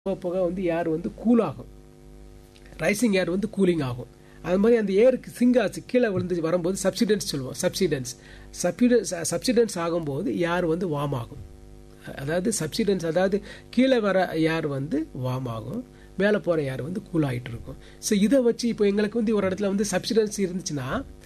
போக போக வந்து ஏர் வந்து கூல் ஆகும் ரைசிங் ஏர் வந்து கூலிங் ஆகும் அது மாதிரி அந்த ஏருக்கு சிங்க் ஆச்சு கீழே விழுந்து வரும்போது சப்சிடன்ஸ் சொல்லுவோம் சப்சிடன்ஸ் சப்சிடன்ஸ் சப்சிடன்ஸ் ஆகும்போது ஏர் வந்து வார்ம் ஆகும் அதாவது சப்சிடன்ஸ் அதாவது கீழே வர ஏர் வந்து வார்ம் ஆகும் மேலே போகிற ஏர் வந்து கூல் ஆகிட்டு இருக்கும் ஸோ இதை வச்சு இப்போ எங்களுக்கு வந்து ஒரு இடத்துல வந்து சப்சிடன்ஸ் இருந்துச்சுன்னா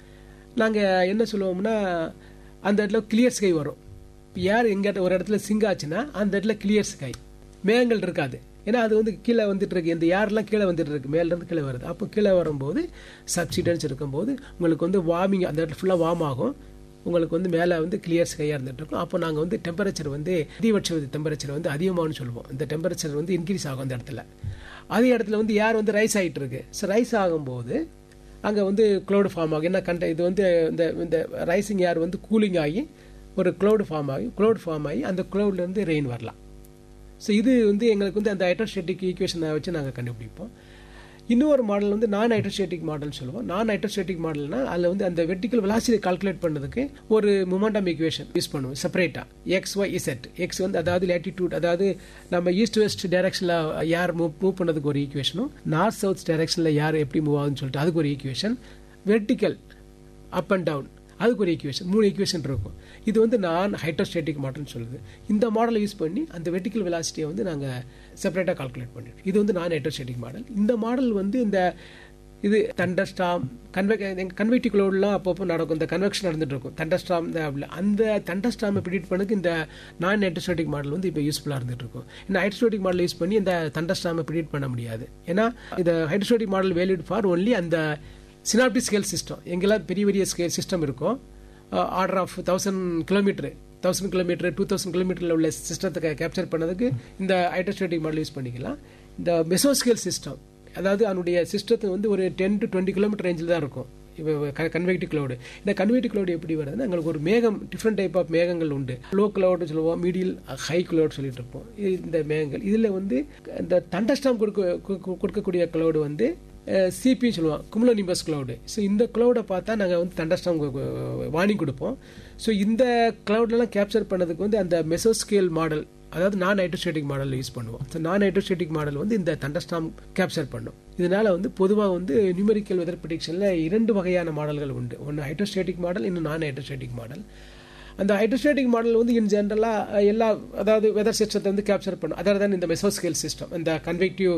நாங்கள் என்ன சொல்லுவோம்னா அந்த இடத்துல கிளியர் ஸ்கை வரும் ஏர் எங்கிட்ட ஒரு இடத்துல சிங்க் ஆச்சுன்னா அந்த இடத்துல கிளியர் ஸ்கை மேகங்கள் இருக்காது ஏன்னா அது வந்து கீழே வந்துட்டு இருக்கு இந்த ஏர்லாம் கீழே வந்துட்டு இருக்கு மேலேருந்து கீழே வருது அப்போ கீழே வரும்போது சப்சிடன்ஸ் இருக்கும்போது உங்களுக்கு வந்து வார்மிங் அந்த இடத்துல ஃபுல்லாக வார்ம் ஆகும் உங்களுக்கு வந்து மேலே வந்து கிளியர் ஸ்கையாக இருந்துட்டு இருக்கும் அப்போ நாங்கள் வந்து டெம்பரேச்சர் வந்து அதிகபட்ச டெம்பரேச்சர் வந்து அதிகமாகனு சொல்லுவோம் இந்த டெம்பரேச்சர் வந்து இன்க்ரீஸ் ஆகும் அந்த இடத்துல அதே இடத்துல வந்து ஏர் வந்து ரைஸ் ஆகிட்டு இருக்கு ஸோ ரைஸ் ஆகும்போது அங்கே வந்து க்ளவுட் ஃபார்ம் ஆகும் என்ன கண்ட இது வந்து இந்த இந்த ரைசிங் ஏர் வந்து கூலிங் ஆகி ஒரு க்ளவுட் ஃபார்ம் ஆகி க்ளவுட் ஃபார்ம் ஆகி அந்த க்ளவுட்லேருந்து ரெயின் வரலாம் ஸோ இது வந்து எங்களுக்கு வந்து அந்த ஹைட்ரோஸ்டேட்டிக் ஈக்குவேஷனை வச்சு நாங்கள் கண்டுபிடிப்போம் இன்னொரு மாடல் வந்து நான் ஹைட்ரோஸ்டேட்டிக் மாடல் சொல்லுவோம் நான் ஹைட்ரோஸ்டேட்டிக் மாடல்னா அதில் வந்து அந்த வெர்டிக்கல் வெலாசிட்டி கால்குலேட் பண்ணதுக்கு ஒரு மொமெண்டம் ஈக்குவேஷன் யூஸ் பண்ணுவோம் செப்பரேட்டாக எக்ஸ் ஒய் இசட் எக்ஸ் வந்து அதாவது லேட்டிடியூட் அதாவது நம்ம ஈஸ்ட் வெஸ்ட் டைரக்ஷனில் யார் மூவ் மூவ் பண்ணதுக்கு ஒரு ஈக்குவேஷனும் நார்த் சவுத் டைரக்ஷனில் யார் எப்படி மூவ் ஆகுதுன்னு சொல்லிட்டு அதுக்கு ஒரு equation vertical up and down அதுக்கு ஒரு ஈக்குவேஷன் மூணு ஈக்குவேஷன் இருக்கும் இது வந்து நான் ஹைட்ரோஸ்டேட்டிக் மாடல்னு சொல்லுது இந்த மாடலை யூஸ் பண்ணி அந்த வெர்டிக்கல் வெலாசிட்டியை வந்து நாங்கள் செப்பரேட்டாக கால்குலேட் பண்ணிடுறோம் இது வந்து நான் ஹைட்ரோஸ்டேட்டிக் மாடல் இந்த மாடல் வந்து இந்த இது தண்டர்ஸ்டாம் கன்வெக் கன்வெக்டிவ் க்ளோட்லாம் அப்பப்போ நடக்கும் இந்த கன்வெக்ஷன் நடந்துட்டு இருக்கும் தண்டர்ஸ்டாம் அந்த தண்டர்ஸ்டாமை ப்ரிடிட் பண்ணதுக்கு இந்த நான் ஹைட்ரோஸ்டேட்டிக் மாடல் வந்து இப்போ யூஸ்ஃபுல்லாக இருந்துட்டு இருக்கும் இந்த ஹைட்ரோஸ்டேட்டிக் மாடல் யூஸ் பண்ணி இந்த தண்டர்ஸ்டாமை ப்ரிடிட் பண்ண முடியாது ஏன்னா இந்த hydrostatic model valid for only அந்த சினாப்டி ஸ்கேல் சிஸ்டம் எங்கெல்லாம் பெரிய பெரிய ஸ்கேல் சிஸ்டம் இருக்கும் order of thousand kilometre thousand kilometre two thousand கிலோமீட்டரில் உள்ள சிஸ்டத்தை கேப்சர் பண்ணதுக்கு இந்த ஹைட்ரோஸ்டேட்டிக் மாடல் யூஸ் பண்ணிக்கலாம் இந்த மெசோஸ்கேல் சிஸ்டம் அதாவது அதனுடைய சிஸ்டத்தை வந்து ஒரு டென் டு டுவெண்ட்டி கிலோமீட்டர் ரேஞ்சில் தான் இருக்கும் இப்போ கன்வெக்டிவ் க்ளவுடு இந்த கன்வெக்டிவ் க்ளவுடு எப்படி வருதுன்னா எங்களுக்கு ஒரு மேகம் டிஃப்ரெண்ட் டைப் ஆஃப் மேகங்கள் உண்டு லோ க்ளவுடு சொல்லுவோம் மீடியல் ஹை க்ளவுட் சொல்லிட்டு இருப்போம் இந்த மேகங்கள் இதில் வந்து இந்த தண்டஸ்டாம் கொடுக்க கொடுக்கக்கூடிய க்ளவுடு வந்து சிபி சொல்லுவோம் குமுலோ நிம்பஸ் க்ளவுடு ஸோ இந்த க்ளவுடை பார்த்தா நாங்கள் வந்து தண்டர்ஸ்டாம் வார்னிங் கொடுப்போம் ஸோ இந்த க்ளவுட்லாம் கேப்சர் பண்ணதுக்கு வந்து அந்த மெசோஸ்கேல் மாடல் அதாவது நான் ஹைட்ரோஸ்டேட்டிக் மாடல் யூஸ் பண்ணுவோம் ஸோ நான் ஹைட்ரோஸ்டேட்டிக் மாடல் வந்து இந்த தண்டர்ஸ்டாம் கேப்சர் பண்ணும் இதனால வந்து பொதுவாக வந்து நியூமெரிக்கல் வெதர் ப்ரிடிக்ஷனில் இரண்டு வகையான மாடல்கள் உண்டு ஒன்று ஹைட்ரோஸ்டேட்டிக் மாடல் இன்னும் நான் ஹைட்ரோஸ்டேட்டிக் மாடல் அந்த ஹைட்ரோஸ்டேட்டிக் மாடல் வந்து இன் ஜென்ரலாக எல்லா அதாவது வெதர் சிஸ்டத்தை வந்து கேப்சர் பண்ணும் அதாவது தான் இந்த மெசோஸ்கேல் சிஸ்டம் இந்த கன்வெக்டிவ்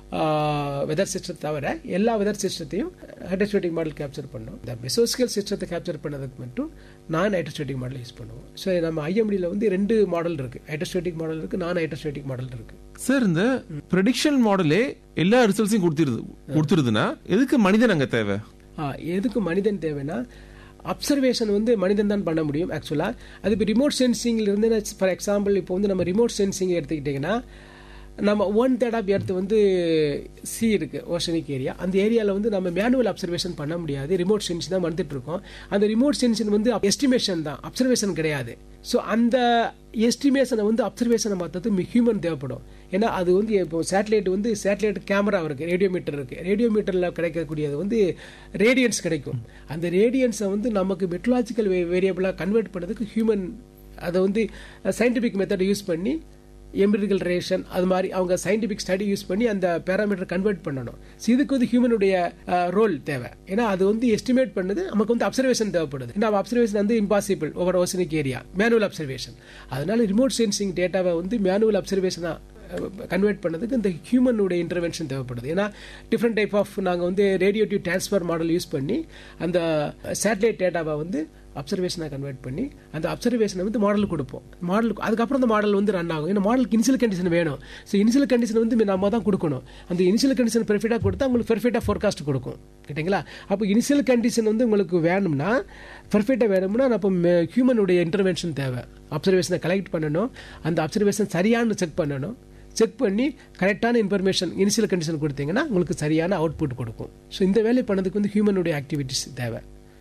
வெதர் சிஸ்டம் தவிர எல்லா வெதர் சிஸ்டத்தையும் ஹைட்ரோஸ்டேட்டிக் மாடல் கேப்சர் பண்ணும் இந்த மெசோஸ்கேல் சிஸ்டத்தை கேப்சர் பண்ணதுக்கு மட்டும் நான் ஹைட்ரோஸ்டேட்டிக் மாடல் யூஸ் பண்ணுவோம் ஸோ நம்ம ஐஎம்டியில் வந்து ரெண்டு மாடல் இருக்கு ஹைட்ரோஸ்டேட்டிக் மாடல் இருக்கு நான் ஹைட்ரோஸ்டேட்டிக் மாடல் இருக்கு சார் இந்த ப்ரெடிக்ஷன் மாடலே எல்லா ரிசல்ட்ஸையும் கொடுத்துருது கொடுத்துருதுன்னா எதுக்கு மனிதன் அங்க தேவை எதுக்கு மனிதன் தேவைன்னா அப்சர்வேஷன் வந்து மனிதன் தான் பண்ண முடியும் ஆக்சுவலாக அது இப்போ ரிமோட் சென்சிங்ல இருந்து ஃபார் எக்ஸாம்பிள் இப்போ வந்து நம்ம ரிமோட் சென்சிங் எடுத்துக்கிட்டிங்கன்னா நம்ம ஒன் தேர்ட் ஆஃப் எர்த் வந்து சி இருக்கு ஓஷனிக் ஏரியா அந்த ஏரியாவில் வந்து நம்ம மேனுவல் அப்சர்வேஷன் பண்ண முடியாது ரிமோட் சென்ஸ் தான் வந்துட்டு இருக்கோம் அந்த ரிமோட் சென்ஷன் வந்து எஸ்டிமேஷன் தான் அப்சர்வேஷன் கிடையாது ஸோ அந்த எஸ்டிமேஷனை வந்து அப்சர்வேஷனை மாற்றது ஹியூமன் தேவைப்படும் ஏன்னா அது வந்து இப்போ சேட்டலைட் வந்து சேட்டலைட் கேமரா இருக்கு ரேடியோ மீட்டர் இருக்கு ரேடியோ மீட்டரில் கிடைக்கக்கூடியது வந்து ரேடியன்ஸ் கிடைக்கும் அந்த ரேடியன்ஸை வந்து நமக்கு மெட்ரலாஜிக்கல் வேரியபிளாக கன்வெர்ட் பண்ணதுக்கு ஹியூமன் அதை வந்து சயின்டிஃபிக் மெத்தட் யூஸ் பண்ணி எம்பிரிக்கல் ரேஷன் அது மாதிரி அவங்க சயின்டிபிக் ஸ்டடி யூஸ் பண்ணி அந்த பேராமீட்டர் கன்வெர்ட் பண்ணணும் ஸோ இதுக்கு வந்து ஹியூமனுடைய ரோல் தேவை ஏன்னா அது வந்து எஸ்டிமேட் பண்ணுது நமக்கு வந்து அப்சர்வேஷன் தேவைப்படுது ஏன்னா அப்சர்வேஷன் வந்து impossible over oceanic area manual observation அதனால ரிமோட் சென்சிங் டேட்டாவை வந்து மேனுவல் அப்சர்வேஷனா கன்வெர்ட் பண்ணதுக்கு இந்த ஹியூமனுடைய இன்டர்வென்ஷன் தேவைப்படுது ஏன்னா டிஃப்ரெண்ட் டைப் ஆஃப் நாங்கள் வந்து ரேடியோட்டிவ் டிரான்ஸ்ஃபர் மாடல் யூஸ் பண்ணி அந்த சேட்டலைட் டேட்டாவை வந்து அப்சர்வேஷனாக கன்வெர்ட் பண்ணி அந்த அப்சர்வேஷனை வந்து மாடல் கொடுப்போம் மாடல் அதுக்கப்புறம் அந்த மாடல் வந்து ரன் ஆகும் ஏன்னா மாடலுக்கு இனிஷியல் கண்டிஷன் வேணும் ஸோ இனிஷியல் கண்டிஷன் வந்து நம்ம தான் கொடுக்கணும் அந்த இனிஷியல் கண்டிஷன் பெர்ஃபெக்டாக கொடுத்தா உங்களுக்கு பெர்ஃபெக்டாக ஃபோர்காஸ்ட் கொடுக்கும் கேட்டிங்களா அப்போ இனிஷியல் கண்டிஷன் வந்து உங்களுக்கு வேணும்னா பெர்ஃபெக்டாக வேணும்னா அப்போ ஹியூமனுடைய இன்டர்வென்ஷன் தேவை அப்சர்வேஷனை கலெக்ட் பண்ணணும் அந்த அப்சர்வேஷன் சரியானு செக் பண்ணணும் செக் பண்ணி கரெக்டான இன்ஃபர்மேஷன் இனிஷியல் கண்டிஷன் கொடுத்தீங்கன்னா உங்களுக்கு சரியான அவுட்புட் கொடுக்கும் ஸோ இந்த வேலை பண்ணதுக்கு வந்து ஹியூமனுடைய ஆக்டிவிட்டிஸ் தேவை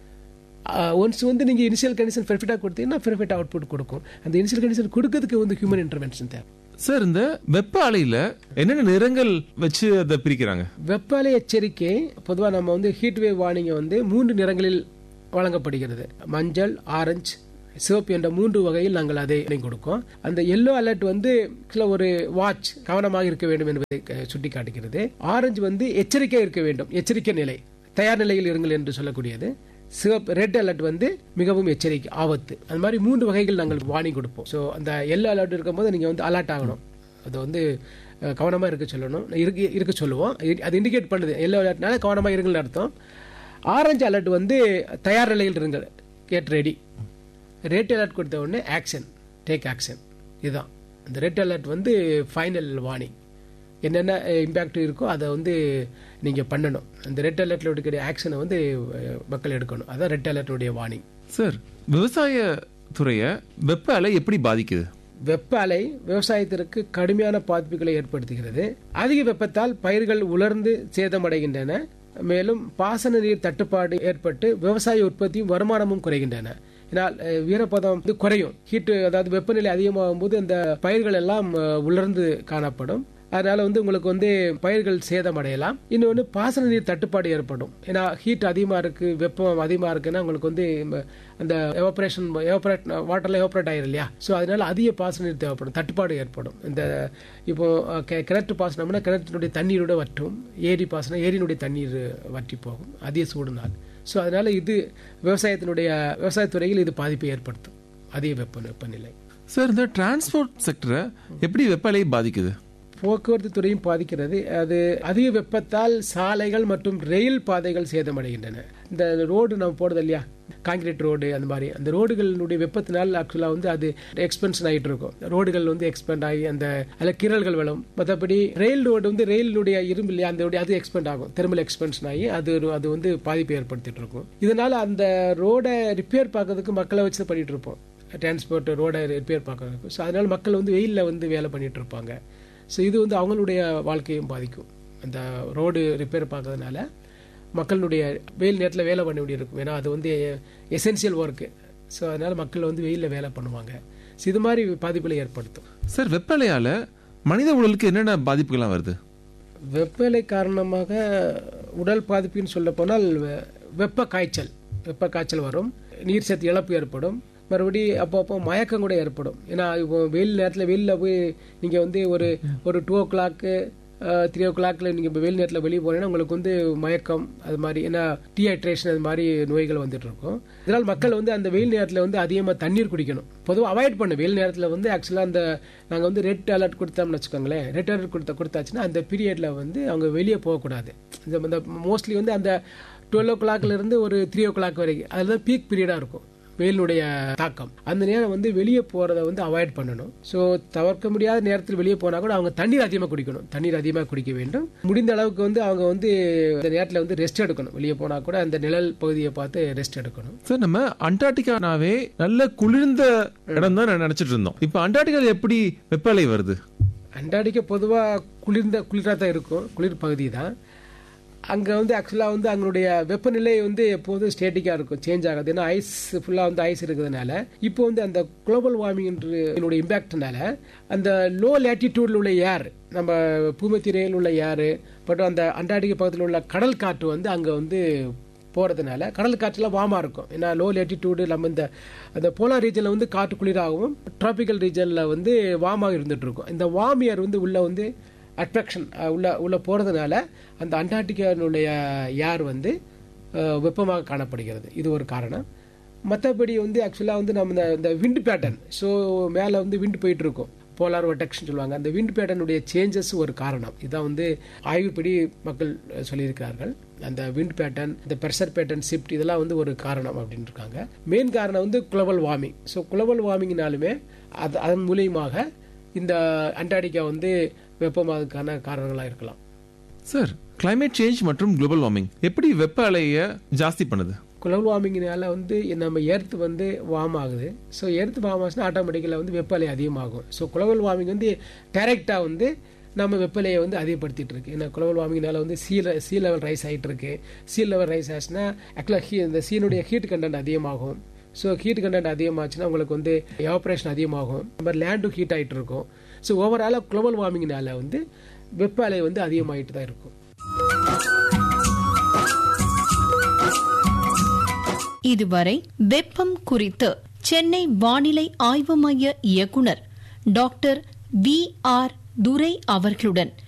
ஒன்ஸ் வந்து நீங்கள் இனிஷியல் கண்டிஷன் பெர்ஃபெக்டாக கொடுத்தீங்கன்னா பெர்ஃபெக்ட் அவுட்புட் கொடுக்கும் அந்த இனிஷியல் கண்டிஷன் கொடுக்கறதுக்கு வந்து ஹியூமன் இன்டர்வென்ஷன் தேவை சார் இந்த வெப்ப அலையில என்னென்ன நிறங்கள் வச்சு அதை பிரிக்கிறாங்க வெப்ப அலை எச்சரிக்கை பொதுவாக நம்ம வந்து ஹீட் வேவ் வார்னிங்கை வந்து மூன்று நிறங்களில் வழங்கப்படுகிறது மஞ்சள் ஆரஞ்சு சிவப்பு என்ற மூன்று வகையில் நாங்கள் அதை கொடுக்கோம் அந்த எல்லோ அலர்ட் வந்து சில ஒரு வாட்ச் கவனமாக இருக்க வேண்டும் என்பதை அஹ், சுட்டிக்காட்டுகிறது ஆரஞ்சு வந்து எச்சரிக்கை இருக்க வேண்டும் எச்சரிக்கை நிலை தயார் நிலையில் இருங்கள் என்று சொல்லக்கூடியது சிவப்பு ரெட் அலர்ட் வந்து மிகவும் எச்சரிக்கை ஆபத்து அந்த மாதிரி மூன்று வகைகள் நாங்கள் வார்னிங் கொடுப்போம் ஸோ அந்த எல்லோ அலர்ட் இருக்கும்போது நீங்கள் வந்து அலர்ட் ஆகணும் அது வந்து அஹ், கவனமா இருக்க சொல்லணும் இருக்க இருக்க சொல்லுவோம் இ- அது இண்டிகேட் பண்ணுது எல்லோ அலர்ட்னால கவனமா இருங்கள்னு அர்த்தம் ஆரஞ்சு அலர்ட் வந்து தயார் நிலையில் இருங்கள் கெட் ரெடி ரெட் அலர்ட் கொடுத்த உடனே ஆக்ஷன் டேக் ஆக்ஷன் இதுதான் இந்த ரெட் அலர்ட் வந்து ஃபைனல் வார்னிங் என்னென்ன இம்பேக்ட் இருக்கோ அதை வந்து நீங்கள் பண்ணணும் அந்த ரெட் அலர்ட்ல எடுக்கிற ஆக்ஷனை வந்து அஹ், மக்கள் எடுக்கணும் அதான் ரெட் அலர்ட்டுடைய வார்னிங் சார் விவசாய துறைய வெப்ப அலை எப்படி பாதிக்குது வெப்ப அலை விவசாயத்திற்கு கடுமையான பாதிப்புகளை ஏற்படுத்துகிறது அதிக வெப்பத்தால் பயிர்கள் உலர்ந்து சேதமடைகின்றன மேலும் பாசன நீர் தட்டுப்பாடு ஏற்பட்டு விவசாய உற்பத்தியும் வருமானமும் குறைகின்றன இதனால் அஹ், வீரப்பதம் வந்து குறையும் ஹீட் அதாவது வெப்பநிலை அதிகமாகும் போது அந்த பயிர்கள் எல்லாம் அஹ், உலர்ந்து காணப்படும் அதனால வந்து உங்களுக்கு வந்து பயிர்கள் சேதமடையலாம் இன்னொன்று பாசன நீர் தட்டுப்பாடு ஏற்படும் ஏன்னா ஹீட் அதிகமாக இருக்கு வெப்பம் அதிகமாக இருக்குன்னா உங்களுக்கு வந்து ம, அந்த எவாபரேஷன் எவாபரேட் வாட்டர்ல எவாபரேட் ஆயிரும் இல்லையா ஸோ அதனால அதிக பாசன நீர் தேவைப்படும் தட்டுப்பாடு ஏற்படும் இந்த இப்போ அஹ், கி- கிணற்று பாசனம்னா கிணற்றினுடைய தண்ணீரோட வற்றும் ஏரி பாசனம் ஏரியினுடைய தண்ணீர் வற்றி போகும் அதிக சூடுனால் ஸோ அதனால இது விவசாயத்தினுடைய விவசாயத்துறையில் இது பாதிப்பை ஏற்படுத்தும் அதிக வெப்ப வெப்பநிலை சார் இந்த டிரான்ஸ்போர்ட் செக்டரை எப்படி வெப்ப அலை பாதிக்குது போக்குவரத்து துறையும் பாதிக்கிறது அது அதிக வெப்பத்தால் சாலைகள் மற்றும் ரயில் பாதைகள் சேதமடைகின்றன இந்த ரோடு நம்ம போடுறது இல்லையா காங்கிரீட் ரோடு அந்த மாதிரி அந்த ரோடுகளினுடைய வெப்பத்தினால் ஆக்சுவலாக வந்து அது எக்ஸ்பென்ஷன் ஆகிட்டு இருக்கும் ரோடுகள் வந்து எக்ஸ்பெண்ட் ஆகி அந்த அதில் கீறல்கள் விழும் மற்றபடி ரயில் ரோடு வந்து ரயிலுடைய இரும்பு இல்லையா அந்த அது எக்ஸ்பெண்ட் ஆகும் தெர்மல் எக்ஸ்பென்ஷன் ஆகி அது ஒரு- அது வந்து பாதிப்பை ஏற்படுத்திட்டு இருக்கும் இதனால அந்த ரோடை ரிப்பேர் பார்க்கறதுக்கு மக்களை வச்சு தான் பண்ணிட்டு இருப்போம் டிரான்ஸ்போர்ட் ரோடை ரிப்பேர் பார்க்கறதுக்கு ஸோ அதனால மக்கள் வந்து வெயிலில் வந்து வேலை பண்ணிட்டு இருப்பாங்க ஸோ இது வந்து அவங்களுடைய வாழ்க்கையும் பாதிக்கும் அந்த ரோடு ரிப்பேர் பார்க்கறதுனால மக்களுடைய வெயில் நேரத்தில் வேலை பண்ண வேண்டியிருக்கும் ஏன்னா அது வந்து எசென்சியல் ஒர்க்கு ஸோ அதனால மக்கள் வந்து வெயிலில் வேலை பண்ணுவாங்க ஸோ இது மாதிரி பாதிப்புகளை ஏற்படுத்தும் சார் வெப்ப அலையால மனித உடலுக்கு என்னென்ன பாதிப்புகள்லாம் வருது வெப்பநிலை காரணமாக உடல் பாதிப்புன்னு சொல்ல போனால் வெ- வெப்ப காய்ச்சல் வெப்ப காய்ச்சல் வரும் நீர் சத்து இழப்பு ஏற்படும் மறுபடி அப்போ அப்போ மயக்கம் கூட ஏற்படும் ஏன்னா இப்போ வெயில் நேரத்தில் வெளியில் போய் நீங்கள் வந்து ஒரு ஒரு டூ ஓ கிளாக்கு த்ரீ ஓ கிளாக்ல நீங்கள் இப்போ வெயில் நேரத்தில் வெளியே போனீங்கன்னா உங்களுக்கு வந்து மயக்கம் அது மாதிரி ஏன்னா டீஹைட்ரேஷன் அது மாதிரி நோய்கள் வந்துட்டு இருக்கும் இதனால் மக்கள் வந்து அந்த வெயில் நேரத்தில் வந்து அதிகமாக தண்ணீர் குடிக்கணும் பொதுவாக அவாய்ட் பண்ணு வெயில் நேரத்தில் வந்து ஆக்சுவலாக அந்த நாங்கள் வந்து ரெட் அலர்ட் கொடுத்தோம்னு வச்சுக்கோங்களேன் ரெட் அலர்ட் கொடுத்த கொடுத்தாச்சுன்னா அந்த பீரியட்ல வந்து அவங்க வெளியே போகக்கூடாது இந்த மோஸ்ட்லி வந்து அந்த டுவெல் ஓ கிளாக்ல இருந்து ஒரு த்ரீ ஓ கிளாக் வரைக்கும் அதுதான் பீக் பீரியடாக இருக்கும் வெயிலுடைய தாக்கம் அந்த நேரம் வந்து வெளியே போறத வந்து அவாய்ட் பண்ணணும் ஸோ தவிர்க்க முடியாத நேரத்தில் வெளியே போனா கூட அவங்க தண்ணீர் அதிகமாக குடிக்கணும் தண்ணீர் அதிகமாக குடிக்க வேண்டும் முடிந்த அளவுக்கு வந்து அவங்க வந்து அந்த நேரத்தில் வந்து ரெஸ்ட் எடுக்கணும் வெளியே போனா கூட அந்த நிழல் பகுதியை பார்த்து ரெஸ்ட் எடுக்கணும் சார் நம்ம அண்டார்டிகானாவே நல்ல குளிர்ந்த இடம் தான் நினைச்சிட்டு இருந்தோம் இப்போ அண்டார்டிகால எப்படி வெப்ப அலை வருது அண்டார்டிகா பொதுவாக குளிர்ந்த குளிராக தான் இருக்கும் குளிர் பகுதி தான் அங்கே வந்து ஆக்சுவலாக வந்து அங்களுடைய வெப்பநிலை வந்து எப்போதும் ஸ்டேட்டிக்காக இருக்கும் சேஞ்ச் ஆகாது ஏன்னா ஐஸ் ஃபுல்லாக வந்து ஐஸ் இருக்கிறதுனால இப்போ வந்து அந்த குளோபல் வார்மிங் இம்பேக்ட்னால அந்த லோ லேட்டிடியூடில் உள்ள ஏர் நம்ம பூமத்திரையில் உள்ள ஏர் பட் அந்த அண்டார்டிகா பக்கத்தில் உள்ள கடல் காற்று வந்து அங்கே வந்து போகிறதுனால கடல் காற்றுலாம் வார்மாக இருக்கும் ஏன்னா லோ லேட்டிடியூடு நம்ம இந்த அந்த போலார் ரீஜனில் வந்து காற்று குளிராகவும் டிராபிக்கல் ரீஜனில் வந்து வார்மாக இருந்துட்டு இருக்கும் இந்த வார்ம் ஏர் வந்து உள்ள வந்து அட்ராக்ஷன் உள்ள உள்ள போகிறதுனால அந்த அண்டார்டிகானுடைய ஏர் வந்து அஹ், வெப்பமாக காணப்படுகிறது இது ஒரு காரணம் மற்றபடி வந்து ஆக்சுவலாக வந்து நம்ம இந்த- இந்த விண்ட் பேட்டர்ன் ஸோ மேலே வந்து விண்ட் போயிட்டு இருக்கும் போலார் வட்டக்ஷன் சொல்லுவாங்க அந்த விண்ட் பேட்டர்னுடைய சேஞ்சஸ் ஒரு காரணம் இதான் வந்து ஆய்வுப்படி மக்கள் அஹ், சொல்லியிருக்கிறார்கள் அந்த விண்ட் பேட்டர்ன் இந்த ப்ரெஷர் பேட்டர்ன் ஷிஃப்ட் இதெல்லாம் வந்து ஒரு காரணம் அப்படின்னு இருக்காங்க மெயின் காரணம் வந்து குளோபல் வார்மிங் ஸோ குளோபல் வார்மிங்னாலுமே அது அதன் மூலியமாக இந்த அண்டார்டிகா வந்து வெப்பமாவதுக்கான காரணங்களாக இருக்கலாம் சார் கிளைமேட் சேஞ்ச் மற்றும் குளோபல் வார்மிங் எப்படி வெப்ப அலைய ஜாஸ்தி பண்ணுது குளோபல் வார்மிங்னால வந்து நம்ம எர்த் வந்து வார்ம் ஆகுது ஸோ எர்த் வார்ம் ஆச்சுன்னா ஆட்டோமேட்டிக்கலாக வந்து வெப்பநிலை அதிகமாகும் ஸோ குளோபல் வார்மிங் வந்து டைரெக்டாக வந்து நம்ம வெப்பநிலையை வந்து அதிகப்படுத்திட்டு இருக்கு ஏன்னா குளோபல் வார்மிங்னால வந்து சீ சீ லெவல் ரைஸ் ஆகிட்டு இருக்கு சீ லெவல் ரைஸ் ஆச்சுன்னா ஆக்சுவலாக ஹீ இந்த சீனுடைய ஹீட் கண்டென்ட் அதிகமாகும் ஸோ ஹீட் கண்டென்ட் அதிகமாச்சுன்னா உங்களுக்கு வந்து எவாபரேஷன் அதிகமாகும் நம்ம லேண்டும் ஹீட் ஆகிட்டு இருக்கும் ஸோ ஓவராலாக குளோபல் வார்மிங்னால வந்து வெப்ப அலை வந்து அதிகமாகிட்டு தான் இருக்கும் இதுவரை வெப்பம் குறித்து சென்னை வானிலை ஆய்வு மைய இயக்குனர் டாக்டர் வி ஆர் துரை அவர்களுடன்